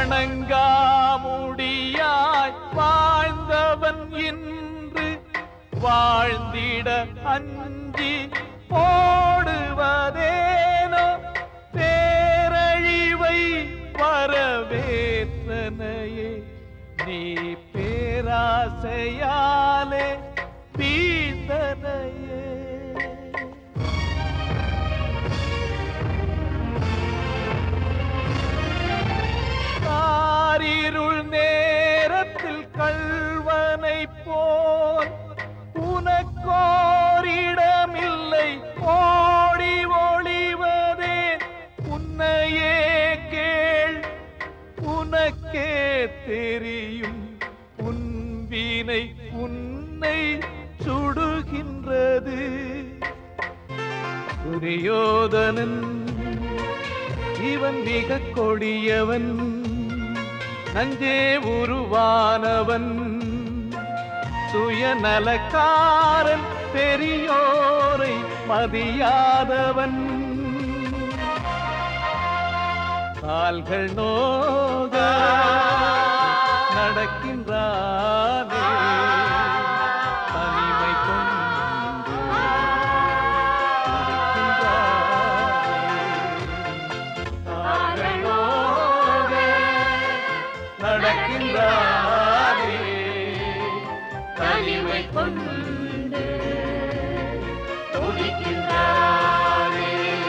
வணங்காமுடியாய் வாழ்ந்தவன் இன்று வாழ்ந்திட அஞ்சி ஓடுவதேனோ பேரழிவை வரவேற்றனையே நீ பேராசையாலே வீழ்ந்தனையே காரிருள் நேரத்தில் கள்வனை போல் உனக்கோரிடமில்லை ஓடி ஒளிவதே உன்னையே கேள் உனக்கே தெரியும் உன் வீணை உன்னை சுடுகின்றது துரியோதனன் இவன் மிக கொடியவன் நஞ்சே உருவானவன் சுயநலக்காரன் பெரியோரை மதியாதவன் கால்கள் நோக நடக்கின்றானே தனிமை கொண்டு நடக்கின்றானே தனிமை கொண்டு துடிக்கின்றானே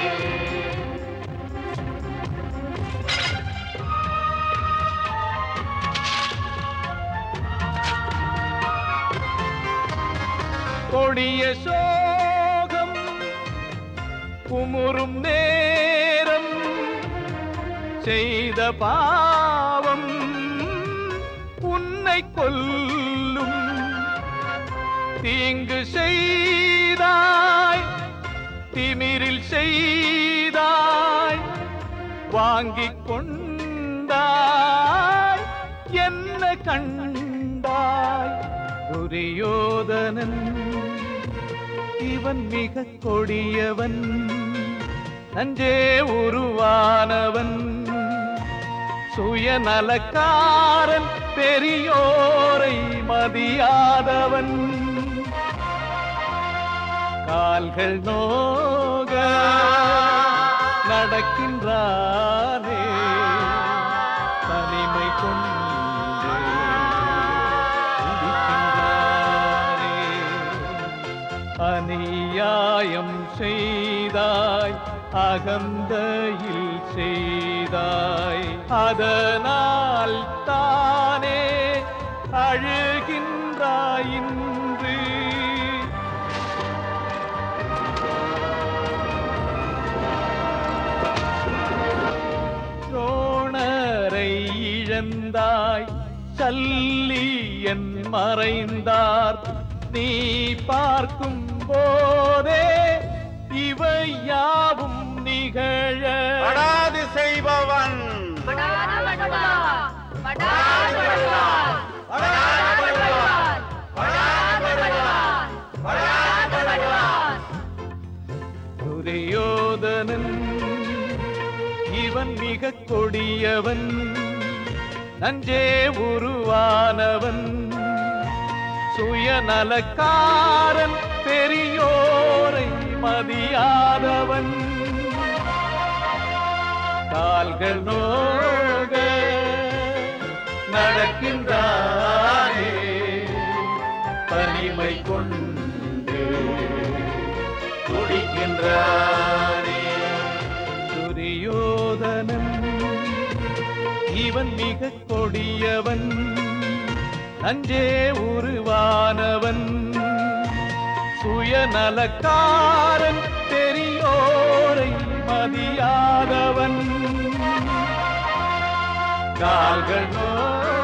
கொடிய சோகம் குமுறும் நேரம் செய்த பாவம் உன்னை கொல்லும் தீங்கு செய்தாய் திமிரில் செய்தாய் வாங்கிக் கொண்டாய் என்ன கண்டாய் துரியோதனன் இவன் மிக கொடியவன் நஞ்சே உருவானவன் சுயநலக்காரன் பெரியோரை மதியாதவன் கால்கள் நோக நடக்கின்றானே தனிமை கொண்டு துடிக்கின்றானே. அநியாயம் செய்தாய் அகந்தையில் செய்தாய் அதனால் தானே அழுகின்றாய் இன்று துரோணரை இழந்தாய் சல்லியன் மறைந்தார் நீ பார்க்கும் போதே இவை யாவும் நிகழ படாது செய்பவன் துரியோதனன் இவன் மிக கொடியவன் நஞ்சே உருவானவன் சுயநலக்காரன் பெரியோரை மதியாதவன் கால்கள் நோக நடக்கின்றானே தனிமை கொண்டு துடிக்கின்றானே துரியோதனன் இவன் மிக கொடியவன் நஞ்சே உருவானவன் சுயநலக்காரன் பெரியோரை மதியாதவன் கால்கள் நோ